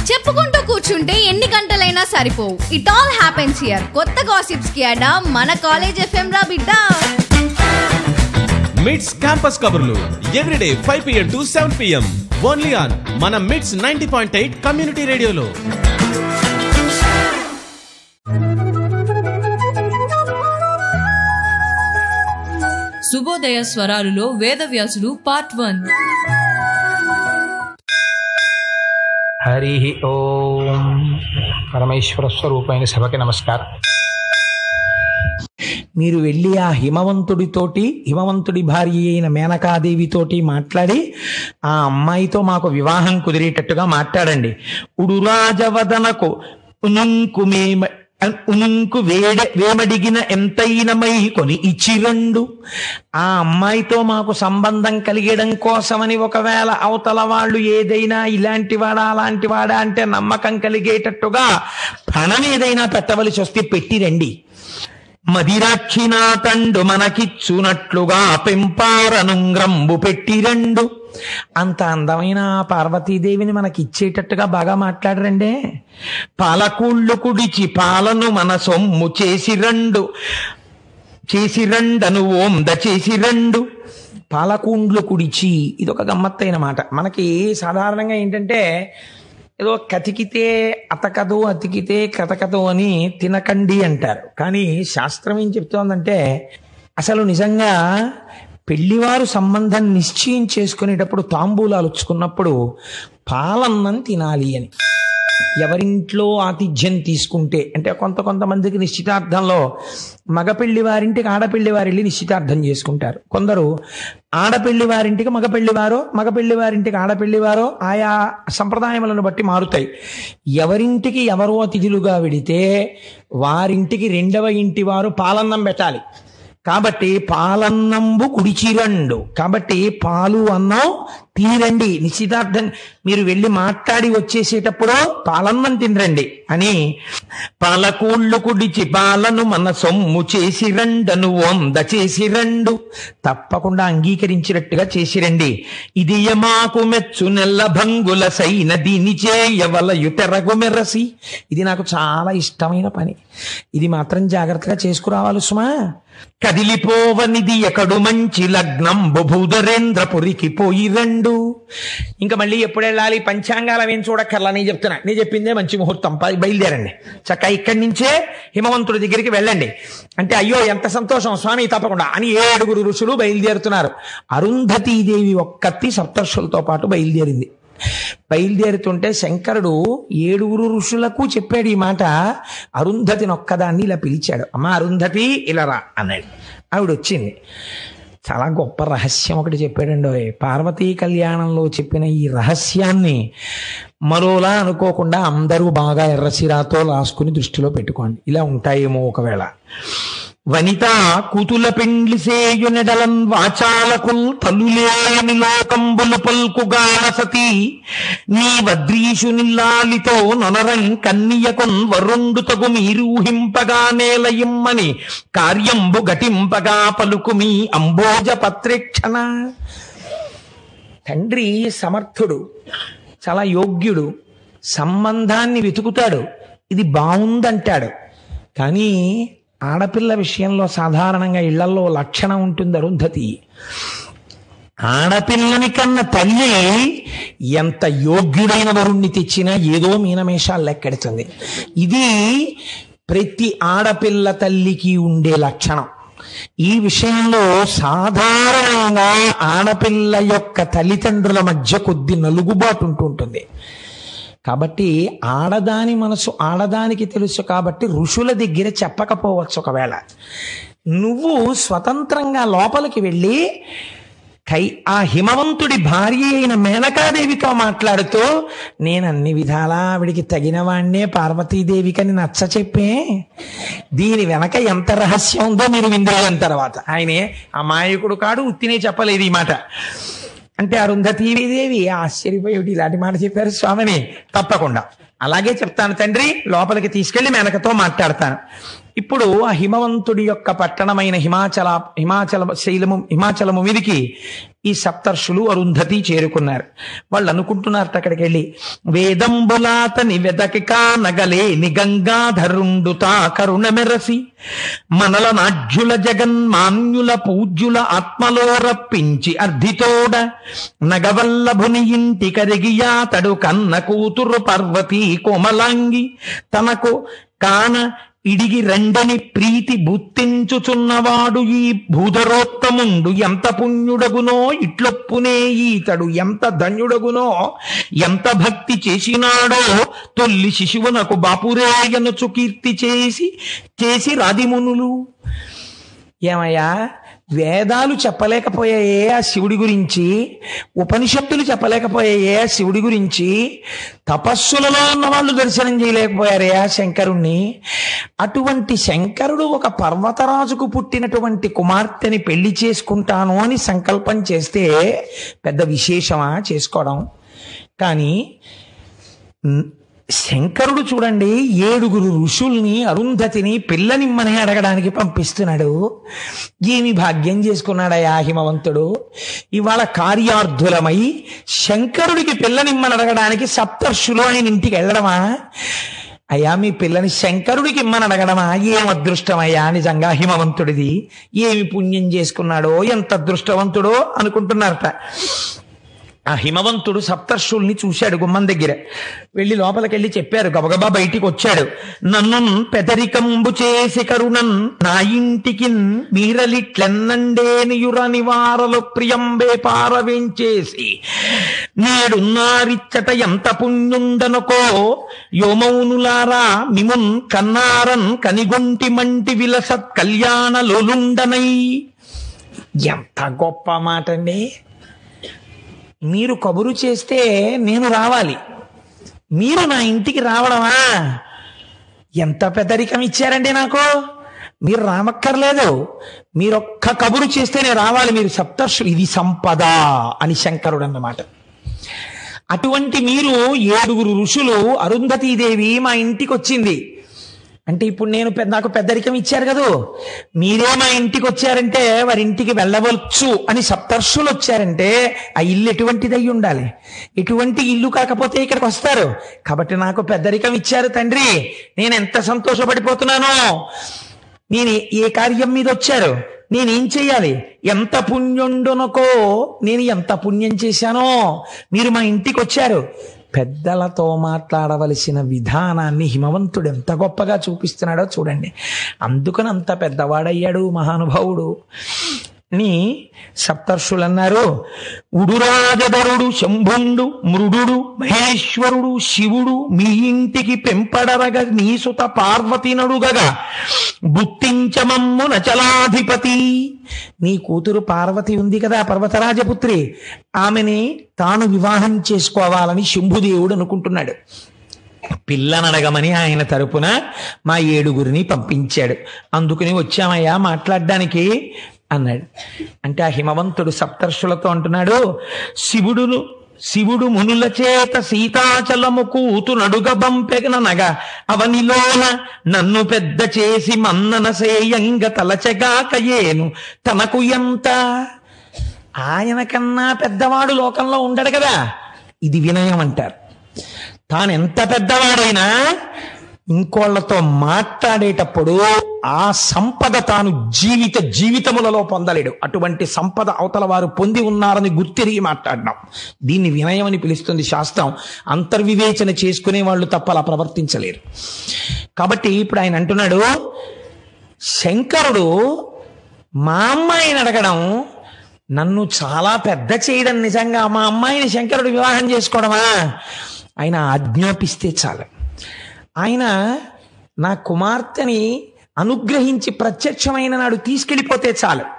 చెప్పుకుంటూ కూర్చుంటే ఎన్ని గంటలైనా సరిపోవు ఇట్ ఆల్ హ్యాపెన్స్ హియర్ కొత్త గాసిప్స్ కి అడా మన కాలేజ్ ఎఫ్ఎం రా బిడ్డ మిడ్స్ క్యాంపస్ కబుర్లు everyday five PM to seven PM only on మన మిడ్స్ నైన్టీ పాయింట్ ఎయిట్ కమ్యూనిటీ రేడియోలో శుభోదయ స్వరాలులో వేదవ్యాసుడు పార్ట్ వన్ హరి ఓం పరమేశ్వర స్వరూపమైన సభకి నమస్కారం మీరు వెళ్ళి ఆ హిమవంతుడితోటి హిమవంతుడి భార్య అయిన మేనకాదేవితోటి మాట్లాడి ఆ అమ్మాయితో మాకు వివాహం కుదిరేటట్టుగా మాట్లాడండి ఉడురాజవదనకు ఉనుంకు మేమ ఉనుంకు వేడ వేమడిగిన ఎంతైనమై కొని ఇచ్చిరండు ఆ అమ్మాయితో మాకు సంబంధం కలిగడం కోసమని ఒకవేళ అవతల వాళ్ళు ఏదైనా ఇలాంటి వాడా అలాంటి వాడా అంటే నమ్మకం కలిగేటట్టుగా పణం ఏదైనా పెట్టవలసి వస్తే పెట్టిరండి మదిరాక్షినాథండు మనకిచ్చునట్లుగా పెంపారనుంగ్రంబు పెట్టిరండు అంత అందమైన ఆ పార్వతీదేవిని మనకి ఇచ్చేటట్టుగా బాగా మాట్లాడరండే పాలకూళ్ళు కుడిచి పాలను మన సొమ్ము చేసి రెండు చేసి రండను ఓం ద చేసి రెండు పాలకుండ్లు కుడిచి ఇది ఒక గమ్మత్తైన మాట మనకి సాధారణంగా ఏంటంటే ఏదో కతికితే అతకదు అతికితే కతకదు అని తినకండి అంటారు కానీ శాస్త్రం ఏం చెప్తోందంటే అసలు నిజంగా పెళ్లివారు సంబంధం నిశ్చయం చేసుకునేటప్పుడు తాంబూలాలు ఉచ్చుకున్నప్పుడు పాలన్నం తినాలి అని ఎవరింట్లో ఆతిథ్యం తీసుకుంటే అంటే కొంత కొంతమందికి నిశ్చితార్థంలో మగపెళ్లి వారింటికి ఆడపెళ్లి వారు వెళ్ళి నిశ్చితార్థం చేసుకుంటారు కొందరు ఆడపెళ్లి వారింటికి మగపెళ్లి వారో మగపెళ్లి వారింటికి ఆడపెళ్లి వారో ఆయా సంప్రదాయములను బట్టి మారుతాయి ఎవరింటికి ఎవరో అతిథులుగా వెడితే వారింటికి రెండవ ఇంటి వారు పాలన్నం పెట్టాలి కాబట్టి పాలన్నంబు కుడిచిరండు కాబట్టి పాలు అన్నం తీరండి నిశ్చితార్థం మీరు వెళ్ళి మాట్లాడి వచ్చేసేటప్పుడు పాలన్నం తినరండి అని పాలకూళ్ళు కుడిచి పాలను మన సొమ్ము చేసి రండను వంద చేసి రండు తప్పకుండా అంగీకరించినట్టుగా చేసిరండి ఇది యమాకు మెచ్చు నెల్ల భంగుల సైన దీని చేయవలయు తెరగు మెరసి ఇది నాకు చాలా ఇష్టమైన పని ఇది మాత్రం జాగ్రత్తగా చేసుకురావాలి సుమా కదిలిపోవనిది ఎకడు మంచి లగ్నం బుభూధరేంద్రపురికి పోయి రెండు ఇంకా మళ్ళీ ఎప్పుడు వెళ్ళాలి పంచాంగాలం ఏం చూడక్కర్లా నేను చెప్తున్నా నేను చెప్పిందే మంచి ముహూర్తం ప- బయలుదేరండి చక్క ఇక్కడి నుంచే హిమవంతుడి దగ్గరికి వెళ్ళండి అంటే అయ్యో ఎంత సంతోషం స్వామి తప్పకుండా అని ఏడుగురు ఋషులు బయలుదేరుతున్నారు అరుంధతీదేవి ఒక్కత్తి సప్తర్షులతో పాటు బయలుదేరింది బయలుదేరుతుంటే శంకరుడు ఏడుగురు ఋషులకు చెప్పాడు ఈ మాట అరుంధతిని ఒక్కదాన్ని ఇలా పిలిచాడు అమ్మ అరుంధతి ఇలా రా అన్నాడు ఆవిడ వచ్చింది చాలా గొప్ప రహస్యం ఒకటి చెప్పాడండి ఓయ్. పార్వతీ కళ్యాణంలో చెప్పిన ఈ రహస్యాన్ని మరోలా అనుకోకుండా అందరూ బాగా ఎర్రసిరాతో రాసుకుని దృష్టిలో పెట్టుకోండి ఇలా ఉంటాయేమో ఒకవేళ వనిత కూతుల పెండ్లి సేయునెడలన్ వాచాలకుల్ తల్లులేని లోకంబులు పల్కుగాన సతి నీ వద్రీషు నిల్లాలితో నొనరం కన్నియకొన్ వరుండు తగు మీరూహింపగా నేలయిమ్మని కార్యంబు గటింపగా పలుకు మీ అంబోజ పత్రేక్షణ తండ్రి సమర్థుడు చాలా యోగ్యుడు సంబంధాన్ని వెతుకుతాడు ఇది బాగుందంటాడు కానీ ఆడపిల్ల విషయంలో సాధారణంగా ఇళ్లలో లక్షణం ఉంటుంది అరుంధతి ఆడపిల్లని కన్న తల్లి ఎంత యోగ్యుడైన వరుణ్ణి తెచ్చినా ఏదో మీనమేషాలు లెక్కెడుతుంది ఇది ప్రతి ఆడపిల్ల తల్లికి ఉండే లక్షణం ఈ విషయంలో సాధారణంగా ఆడపిల్ల యొక్క తల్లిదండ్రుల మధ్య కొద్ది నలుగుబాటు ఉంటూ ఉంటుంది కాబట్టి ఆడదాని మనసు ఆడదానికి తెలుసు కాబట్టి ఋషుల దగ్గర చెప్పకపోవచ్చు ఒకవేళ నువ్వు స్వతంత్రంగా లోపలికి వెళ్ళి కై ఆ హిమవంతుడి భార్య అయిన మేనకాదేవితో మాట్లాడుతూ నేను అన్ని విధాలా ఆవిడికి తగిన వాణ్ణే పార్వతీదేవికని నచ్చ చెప్పే దీని వెనక ఎంత రహస్యం ఉందో మీరు విందేసిన తర్వాత ఆయనే అమాయకుడు కాడు ఉత్తినే చెప్పలేదు ఈ మాట అంటే అరుంధతీదేవి ఆశ్చర్యపోయి ఇలాంటి మాట చెప్పారు స్వామిని తప్పకుండా అలాగే చెప్తాను తండ్రి లోపలికి తీసుకెళ్లి మేనకతో మాట్లాడతాను ఇప్పుడు ఆ హిమవంతుడి యొక్క పట్టణమైన హిమాచల హిమాచల శైలము హిమాచలము మీదికి ఈ సప్తర్షులు అరుంధతి చేరుకున్నారు వాళ్ళు అనుకుంటున్నారట అక్కడికి వెళ్ళి వేదంబులాతని వెదకి నగలే నిగంగాధరుండుతా కరుణ మెరసి మనల నాఢ్యుల జగన్మాన్యుల పూజ్యుల ఆత్మలో రప్పించి అర్ధితోడ నగవల్లభుని ఇంటి కరిగియా తడు కన్న కూతురు పార్వతీ కోమలాంగి తనకు కాన ఇడిగి రెండని ప్రీతి బుత్తించుచున్నవాడు ఈ భూధరోత్తముండు ఎంత పుణ్యుడగునో ఇట్లొప్పునే ఈతడు ఎంత ధన్యుడగునో ఎంత భక్తి చేసినాడో తొల్లి శిశువునకు బాపురేయనుచు కీర్తి చేసి చేసి రాదిమునులు ఏమయ్యా వేదాలు చెప్పలేకపోయాయే ఆ శివుడి గురించి ఉపనిషత్తులు చెప్పలేకపోయాయే ఆ శివుడి గురించి తపస్సులలో ఉన్న వాళ్ళు దర్శనం చేయలేకపోయారే ఆ శంకరుణ్ణి అటువంటి శంకరుడు ఒక పర్వతరాజుకు పుట్టినటువంటి కుమార్తెని పెళ్లి చేసుకుంటాను అని సంకల్పం చేస్తే పెద్ద విశేషమా చేసుకోవడం కానీ శంకరుడు చూడండి ఏడుగురు ఋషుల్ని అరుంధతిని పిల్లనిమ్మని అడగడానికి పంపిస్తున్నాడు ఏమి భాగ్యం చేసుకున్నాడయా హిమవంతుడు ఇవాళ కార్యార్థులమై శంకరుడికి పిల్లనిమ్మని అడగడానికి సప్తర్షులు ఆయన ఇంటికి వెళ్ళడమా అయ్యా మీ పిల్లని శంకరుడికి ఇమ్మని అడగడమా ఏం అదృష్టమయ్యా నిజంగా హిమవంతుడిది ఏమి పుణ్యం చేసుకున్నాడో ఎంత అదృష్టవంతుడో అనుకుంటున్నారట ఆ హిమవంతుడు సప్తర్షుల్ని చూశాడు గుమ్మం దగ్గర వెళ్ళి లోపలికెళ్ళి చెప్పారు గబగబా బయటికి వచ్చాడు నన్ను పెదరికంబు చేసి కరుణన్ నా ఇంటికి మీరలిట్లెన్నండేనియుర నివారలు ప్రియంబే పారవేంచేసి నేడున్నారిచ్చట ఎంత పుణ్యుండనుకో యోమౌనులారా మిమున్ కన్నారన్ కనిగొంటి మంటి విలసత్ కళ్యాణ లోలుండనై ఎంత గొప్ప మాట అండి మీరు కబురు చేస్తే నేను రావాలి మీరు నా ఇంటికి రావడమా ఎంత పెద్దరికం ఇచ్చారండి నాకు మీరు రామక్కర్లేదు మీరొక్క కబురు చేస్తే నేను రావాలి మీరు సప్తర్షులు ఇది సంపద అని శంకరుడు అన్నమాట అటువంటి మీరు ఏడుగురు ఋషులు అరుంధతీదేవి మా ఇంటికి వచ్చింది అంటే ఇప్పుడు నేను పెద్ద- నాకు పెద్దరికం ఇచ్చారు కదూ మీరే మా ఇంటికి వచ్చారంటే వారి ఇంటికి వెళ్ళవచ్చు అని సప్తర్షులు వచ్చారంటే ఆ ఇల్లు ఎటువంటిది అయి ఉండాలి ఎటువంటి ఇల్లు కాకపోతే ఇక్కడికి వస్తారు కాబట్టి నాకు పెద్దరికం ఇచ్చారు తండ్రి నేను ఎంత సంతోషపడిపోతున్నానో నేను ఏ- ఏ కార్యం మీద వచ్చారు నేనేం చెయ్యాలి ఎంత పుణ్యుండునకో నేను ఎంత పుణ్యం చేశానో మీరు మా ఇంటికి వచ్చారు పెద్దలతో మాట్లాడవలసిన విధానాన్ని హిమవంతుడు ఎంత గొప్పగా చూపిస్తున్నాడో చూడండి అందుకని అంత పెద్దవాడయ్యాడు మహానుభావుడు అని సప్తర్షులు అన్నారు ఉడురాజధరుడు శంభుండు మృడు మహేశ్వరుడు శివుడు మీ ఇంటికి పెంపడరగ నీసుత పార్వతి నడుగగా బుత్తించమమ్ము నచలాధిపతి నీ కూతురు పార్వతి ఉంది కదా పర్వతరాజపుత్రి ఆమెని తాను వివాహం చేసుకోవాలని శంభుదేవుడు అనుకుంటున్నాడు పిల్లనడగమని ఆయన తరపున మా ఏడుగురిని పంపించాడు అందుకని వచ్చామయ్యా మాట్లాడడానికి అన్నాడు అంటే ఆ హిమవంతుడు సప్తర్షులతో అంటున్నాడు శివుడును శివుడు మునుల చేత సీతాచలము కూతు నడుగ బంపెగన నగ అవనిలోన నన్ను పెద్ద చేసి మన్నన సేయంగ తలచగాకయేను తనకు ఎంత ఆయన కన్నా పెద్దవాడు లోకంలో ఉండడు కదా ఇది వినయం అంటారు తాను ఎంత పెద్దవాడైనా ఇంకోళ్లతో మాట్లాడేటప్పుడు ఆ సంపద తాను జీవిత జీవితములలో పొందలేడు అటువంటి సంపద అవతల వారు పొంది ఉన్నారని గుర్తిరిగి మాట్లాడడం దీన్ని వినయం అని పిలుస్తుంది శాస్త్రం అంతర్వివేచన చేసుకునే వాళ్ళు తప్ప అలా ప్రవర్తించలేరు కాబట్టి ఇప్పుడు ఆయన అంటున్నాడు శంకరుడు మా అమ్మాయిని అడగడం నన్ను చాలా పెద్ద చేయడం నిజంగా మా అమ్మాయిని శంకరుడు వివాహం చేసుకోవడమా ఆయన ఆజ్ఞాపిస్తే చాలు ఆయన నా కుమార్తెని అనుగ్రహించి ప్రత్యక్షమైన నాడు తీసుకెళ్ళిపోతే చాలు